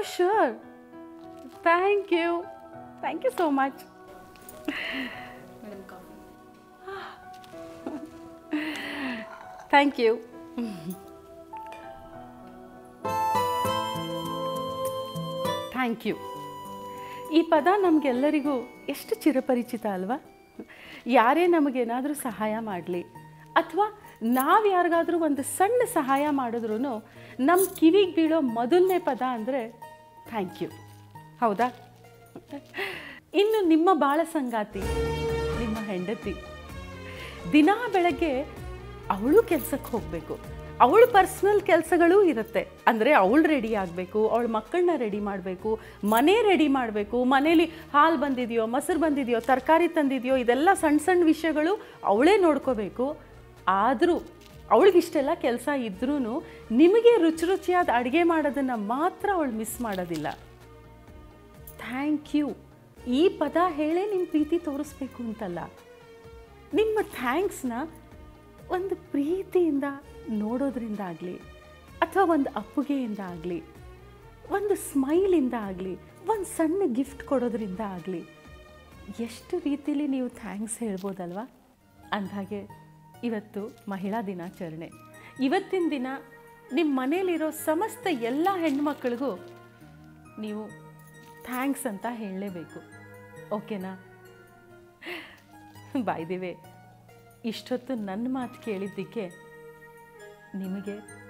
sure thank you thank you so much madam coffee thank you thank you ಈ ಪದ ನಮಗೆಲ್ಲರಿಗೂ ಎಷ್ಟು ಚಿರಪರಿಚಿತ ಅಲ್ವಾ ಯಾರೇ ನಮಗೇನಾದರೂ ಸಹಾಯ ಮಾಡಲಿ ಅಥವಾ ನಾವು ಯಾರಿಗಾದ್ರೂ ಒಂದು ಸಣ್ಣ ಸಹಾಯ ಮಾಡಿದ್ರೂ ನಮ್ಮ ಕಿವಿಗೆ ಬೀಳೋ ಮೊದಲನೇ ಪದ ಅಂದರೆ ಥ್ಯಾಂಕ್ ಯು ಹೌದಾ ಇನ್ನು ನಿಮ್ಮ ಬಾಳ ಸಂಗಾತಿ ನಿಮ್ಮ ಹೆಂಡತಿ ದಿನಾ ಬೆಳಗ್ಗೆ ಅವಳು ಕೆಲಸಕ್ಕೆ ಹೋಗಬೇಕು ಅವಳು ಪರ್ಸ್ನಲ್ ಕೆಲಸಗಳೂ ಇರುತ್ತೆ ಅಂದರೆ ಅವಳು ರೆಡಿ ಆಗಬೇಕು ಅವಳ ಮಕ್ಕಳನ್ನ ರೆಡಿ ಮಾಡಬೇಕು ಮನೆ ರೆಡಿ ಮಾಡಬೇಕು ಮನೇಲಿ ಹಾಲು ಬಂದಿದೆಯೋ ಮೊಸರು ಬಂದಿದೆಯೋ ತರಕಾರಿ ತಂದಿದೆಯೋ ಇದೆಲ್ಲ ಸಣ್ಣ ಸಣ್ಣ ವಿಷಯಗಳು ಅವಳೇ ನೋಡ್ಕೋಬೇಕು ಆದರೂ ಅವಳಿಗಿಷ್ಟೆಲ್ಲ ಕೆಲಸ ಇದ್ರೂ ನಿಮಗೆ ರುಚಿ ರುಚಿಯಾದ ಅಡುಗೆ ಮಾಡೋದನ್ನು ಮಾತ್ರ ಅವಳು ಮಿಸ್ ಮಾಡೋದಿಲ್ಲ ಥ್ಯಾಂಕ್ ಯು ಈ ಪದ ಹೇಳೇ ನಿಮ್ಮ ಪ್ರೀತಿ ತೋರಿಸ್ಬೇಕು ಅಂತಲ್ಲ ನಿಮ್ಮ ಥ್ಯಾಂಕ್ಸ್ನ ಒಂದು ಪ್ರೀತಿಯಿಂದ ನೋಡೋದ್ರಿಂದ ಆಗಲಿ ಅಥವಾ ಒಂದು ಅಪ್ಪುಗೆಯಿಂದ ಆಗಲಿ ಒಂದು ಸ್ಮೈಲಿಂದ ಆಗಲಿ ಒಂದು ಸಣ್ಣ ಗಿಫ್ಟ್ ಕೊಡೋದ್ರಿಂದ ಆಗಲಿ ಎಷ್ಟು ರೀತಿಲಿ ನೀವು ಥ್ಯಾಂಕ್ಸ್ ಹೇಳ್ಬೋದಲ್ವಾ ಅಂದಾಗೆ ಇವತ್ತು ಮಹಿಳಾ ದಿನಾಚರಣೆ ಇವತ್ತಿನ ದಿನ ನಿಮ್ಮ ಮನೇಲಿರೋ ಸಮಸ್ತ ಎಲ್ಲ ಹೆಣ್ಮಕ್ಳಿಗೂ ನೀವು ಥ್ಯಾಂಕ್ಸ್ ಅಂತ ಹೇಳಲೇಬೇಕು ಓಕೆನಾ ಬಾಯ್ದಿವೆ ಇಷ್ಟೊತ್ತು ನನ್ನ ಮಾತು ಕೇಳಿದ್ದಕ್ಕೆ ನಿಮಗೆ